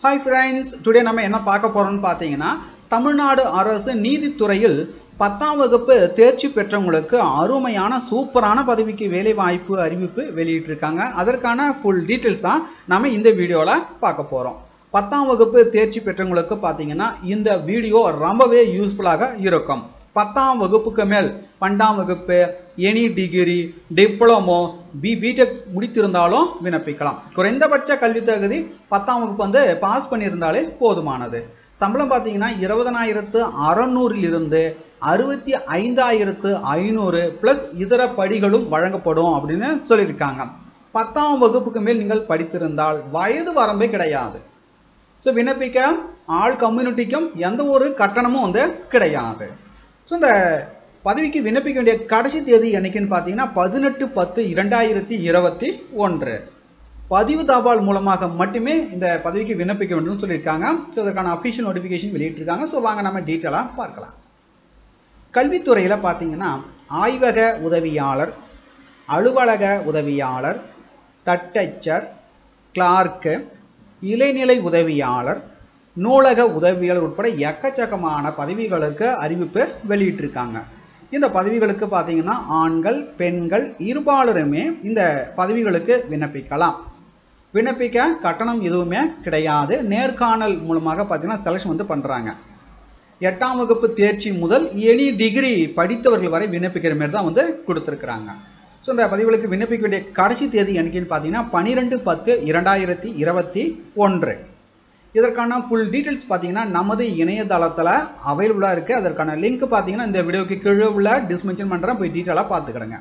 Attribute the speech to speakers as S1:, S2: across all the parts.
S1: hi friends today நம்ம என்ன பார்க்க போறோம்னு பார்த்தீங்கன்னா தமிழ்நாடு அரசு நீதித்துறையில் பத்தாம் வகுப்பு தேர்ச்சி பெற்றவங்களுக்கு அருமையான சூப்பரான பதவிக்கு வேலை வாய்ப்பு அறிவிப்பு வெளியிட்டிருக்காங்க அதற்கான ஃபுல் டீட்டெயில்ஸ் தான் நம்ம இந்த வீடியோவில் பார்க்க போகிறோம் பத்தாம் வகுப்பு தேர்ச்சி பெற்றவங்களுக்கு பார்த்தீங்கன்னா இந்த வீடியோ ரொம்பவே யூஸ்ஃபுல்லாக இருக்கும் பத்தாம் வகுப்புக்கு மேல் பன்னெண்டாம் வகுப்பு any degree diploma B B Tech முடித்திருந்தாலும் விண்ணப்பிக்கலாம் குறைந்தபட்ச கல்வி தகுதி பத்தாம் வகுப்பு வந்து பாஸ் பண்ணியிருந்தாலே போதுமானது சம்பளம் பார்த்தீங்கன்னா இருபதனாயிரத்து அறநூறிலிருந்து அறுபத்தி ஐந்தாயிரத்து ஐநூறு ப்ளஸ் இதர படிகளும் வழங்கப்படும் அப்படின்னு சொல்லியிருக்காங்க பத்தாம் வகுப்புக்கு மேல் நீங்கள் படித்திருந்தால் வயது வரம்பே கிடையாது ஸோ விண்ணப்பிக்க ஆள் கம்யூனிட்டிக்கும் எந்த ஒரு கட்டணமும் வந்து கிடையாது ஸோ இந்த பதவிக்கு விண்ணப்பிக்க வேண்டிய கடைசி தேதி என்னைக்குன்னு பார்த்தீங்கன்னா பதினெட்டு பத்து இரண்டாயிரத்தி இருபத்தி ஒன்று பதிவு தபால் மூலமாக மட்டுமே இந்த பதவிக்கு விண்ணப்பிக்க வேண்டும்னு சொல்லியிருக்காங்க ஸோ அதற்கான அஃபிஷியல் நோட்டிஃபிகேஷன் வெளியிட்டிருக்காங்க ஸோ வாங்க நம்ம டீட்டெயிலாக பார்க்கலாம் கல்வித்துறையில் பார்த்தீங்கன்னா ஆய்வக உதவியாளர் அலுவலக உதவியாளர் தட்டச்சர் கிளார்க்கு இளைநிலை உதவியாளர் நூலக உதவியாளர் உட்பட எக்கச்சக்கமான பதவிகளுக்கு அறிவிப்பு வெளியிட்டிருக்காங்க இந்த பதவிகளுக்கு பார்த்தீங்கன்னா ஆண்கள் பெண்கள் இருபாலருமே இந்த பதவிகளுக்கு விண்ணப்பிக்கலாம் விண்ணப்பிக்க கட்டணம் எதுவுமே கிடையாது நேர்காணல் மூலமாக பார்த்தீங்கன்னா செலெக்ஷன் வந்து பண்ணுறாங்க எட்டாம் வகுப்பு தேர்ச்சி முதல் எனி டிகிரி படித்தவர்கள் வரை விண்ணப்பிக்கிற மாதிரி தான் வந்து கொடுத்துருக்குறாங்க ஸோ இந்த பதிவுகளுக்கு விண்ணப்பிக்க வேண்டிய கடைசி தேதி என்னைக்குன்னு பார்த்தீங்கன்னா பன்னிரெண்டு பத்து இரண்டாயிரத்தி இருபத்தி ஒன்று இதற்கான ஃபுல் டீட்டெயில்ஸ் பார்த்தீங்கன்னா நமது இணையதளத்தில் அவைலபிளாக இருக்குது அதற்கான லிங்க் பார்த்தீங்கன்னா இந்த வீடியோக்கு கீழே உள்ள டிஸ்மென்ஷன் பண்ணுறேன் போய் டீட்டெயிலாக பார்த்துக்கிடுங்க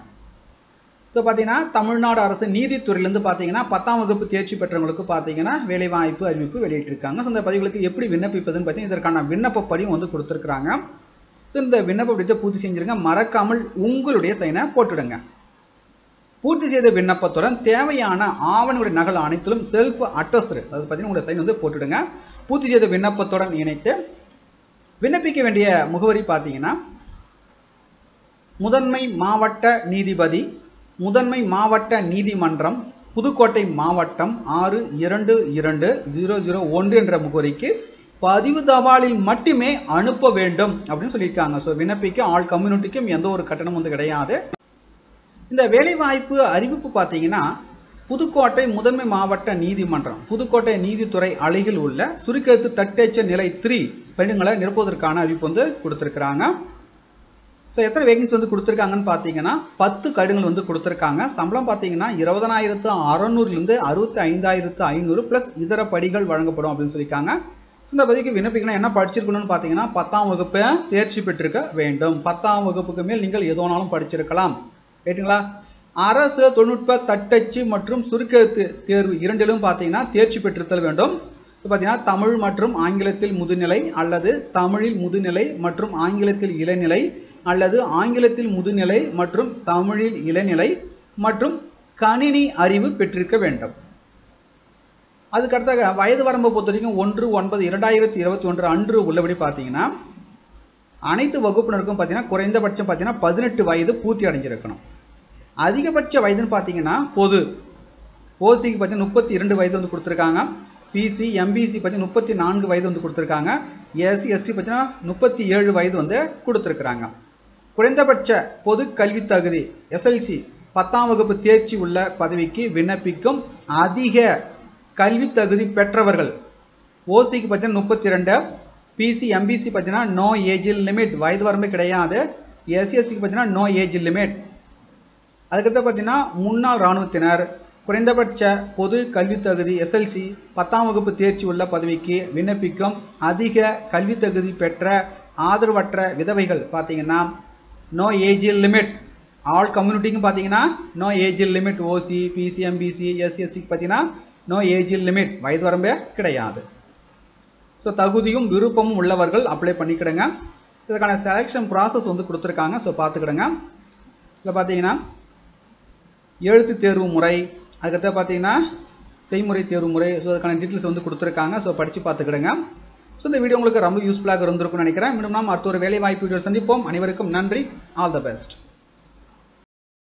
S1: ஸோ பார்த்தீங்கன்னா தமிழ்நாடு அரசு நீதித்துறையிலேருந்து பார்த்தீங்கன்னா பத்தாம் வகுப்பு தேர்ச்சி பெற்றவங்களுக்கு பார்த்தீங்கன்னா வேலைவாய்ப்பு அறிவிப்பு வெளியிட்டிருக்காங்க ஸோ இந்த பதிவுகளுக்கு எப்படி விண்ணப்பிப்பதுன்னு பார்த்தீங்கன்னா இதற்கான விண்ணப்பப்படியும் வந்து கொடுத்துருக்குறாங்க ஸோ இந்த விண்ணப்ப படித்தை பூர்த்தி செஞ்சுருங்க மறக்காமல் உங்களுடைய சைனை போட்டுடுங்க பூர்த்தி செய்த விண்ணப்பத்துடன் தேவையான ஆவணங்களுடைய நகல் அனைத்திலும் செல்ஃப் அட்டஸ்டு அது பார்த்தீங்கன்னா உங்களுடைய சைன் வந்து போட்டுடுங்க பூர்த்தி செய்த விண்ணப்பத்துடன் இணைத்து விண்ணப்பிக்க வேண்டிய முகவரி பார்த்தீங்கன்னா முதன்மை மாவட்ட நீதிபதி முதன்மை மாவட்ட நீதிமன்றம் புதுக்கோட்டை மாவட்டம் ஆறு இரண்டு இரண்டு ஜீரோ ஜீரோ ஒன்று என்ற முகவரிக்கு பதிவு தபாலில் மட்டுமே அனுப்ப வேண்டும் அப்படின்னு சொல்லியிருக்காங்க ஸோ விண்ணப்பிக்க ஆள் கம்யூனிட்டிக்கும் எந்த ஒரு கட்டணம் வந்து கிடையாது இந்த வேலைவாய்ப்பு அறிவிப்பு பார்த்தீங்கன்னா புதுக்கோட்டை முதன்மை மாவட்ட நீதிமன்றம் புதுக்கோட்டை நீதித்துறை அலையில் உள்ள சுருக்கெழுத்து தட்டேச்ச நிலை த்ரீ பெண்களை நிரப்புவதற்கான அறிவிப்பு வந்து கொடுத்துருக்குறாங்க ஸோ எத்தனை வேகன்சி வந்து கொடுத்துருக்காங்கன்னு பார்த்தீங்கன்னா பத்து கடுங்கள் வந்து கொடுத்துருக்காங்க சம்பளம் பார்த்தீங்கன்னா இருபதனாயிரத்து அறநூறுலேருந்து அறுபத்தி ஐந்தாயிரத்து ஐநூறு ப்ளஸ் இதர படிகள் வழங்கப்படும் அப்படின்னு சொல்லியிருக்காங்க இந்த பதவிக்கு விண்ணப்பிக்கணும் என்ன படிச்சிருக்கணும்னு பார்த்தீங்கன்னா பத்தாம் வகுப்பை தேர்ச்சி பெற்றிருக்க வேண்டும் பத்தாம் வகுப்புக்கு மேல் நீங்கள் எதுவானாலும் படிச்சிருக்கலாம் ரைட்டுங்களா அரசு தொழில்நுட்ப தட்டச்சு மற்றும் சுருக்கெழுத்து தேர்வு இரண்டிலும் பார்த்தீங்கன்னா தேர்ச்சி பெற்றிருத்தல் வேண்டும் ஸோ பார்த்தீங்கன்னா தமிழ் மற்றும் ஆங்கிலத்தில் முதுநிலை அல்லது தமிழில் முதுநிலை மற்றும் ஆங்கிலத்தில் இளநிலை அல்லது ஆங்கிலத்தில் முதுநிலை மற்றும் தமிழில் இளநிலை மற்றும் கணினி அறிவு பெற்றிருக்க வேண்டும் அதுக்கடுத்தாக வயது வரம்பை பொறுத்த வரைக்கும் ஒன்று ஒன்பது இரண்டாயிரத்தி இருபத்தி ஒன்று அன்று உள்ளபடி பார்த்தீங்கன்னா அனைத்து வகுப்பினருக்கும் பார்த்தீங்கன்னா குறைந்தபட்சம் பார்த்தீங்கன்னா பதினெட்டு வயது பூர்த்தி அடைஞ்சிருக்கணும் அதிகபட்ச வயதுன்னு பார்த்தீங்கன்னா பொது ஓசிக்கு பார்த்தீங்கன்னா முப்பத்தி இரண்டு வயது வந்து கொடுத்துருக்காங்க பிசி எம்பிசி பார்த்தீங்கன்னா முப்பத்தி நான்கு வயது வந்து கொடுத்துருக்காங்க எஸ்சி எஸ்டி பார்த்தீங்கன்னா முப்பத்தி ஏழு வயது வந்து கொடுத்துருக்குறாங்க குறைந்தபட்ச பொது கல்வி தகுதி எஸ்எல்சி பத்தாம் வகுப்பு தேர்ச்சி உள்ள பதவிக்கு விண்ணப்பிக்கும் அதிக கல்வி தகுதி பெற்றவர்கள் ஓசிக்கு பார்த்தீங்கன்னா முப்பத்தி ரெண்டு பிசி எம்பிசி பார்த்தீங்கன்னா நோ ஏஜ் லிமிட் வயது வரம்பு கிடையாது எஸ்சி எஸ்டிக்கு பார்த்தீங்கன்னா நோ ஏஜ் லிமிட் அதுக்கடுத்து பார்த்தீங்கன்னா முன்னாள் இராணுவத்தினர் குறைந்தபட்ச பொது கல்வி தகுதி எஸ்எல்சி பத்தாம் வகுப்பு தேர்ச்சி உள்ள பதவிக்கு விண்ணப்பிக்கும் அதிக கல்வி தகுதி பெற்ற ஆதரவற்ற விதவைகள் பார்த்தீங்கன்னா நோ ஏஜ் லிமிட் ஆல் கம்யூனிட்டிக்கும் பார்த்தீங்கன்னா no age limit OC BC MBC SC எஸ்டிக்கு பார்த்தீங்கன்னா நோ ஏஜ் லிமிட் வயது வரம்பே கிடையாது ஸோ தகுதியும் விருப்பமும் உள்ளவர்கள் அப்ளை பண்ணிக்கிடுங்க இதுக்கான செலெக்ஷன் ப்ராசஸ் வந்து கொடுத்துருக்காங்க ஸோ பார்த்துக்கிடுங்க இதில் பார்த்தீங்கன்னா எழுத்து தேர்வு முறை அதுக்கடுத்து பார்த்தீங்கன்னா செய்முறை தேர்வு முறை ஸோ அதுக்கான டீட்டெயில்ஸ் வந்து கொடுத்துருக்காங்க ஸோ படித்து பார்த்துக்கிடுங்க ஸோ இந்த வீடியோ உங்களுக்கு ரொம்ப யூஸ்ஃபுல்லாக இருந்திருக்கும்னு நினைக்கிறேன் மீண்டும் நாம் அடுத்த ஒரு வேலை வாய்ப்பு வீடியோ சந்திப்போம் அனைவருக்கும் நன்றி ஆல் த பெஸ்ட்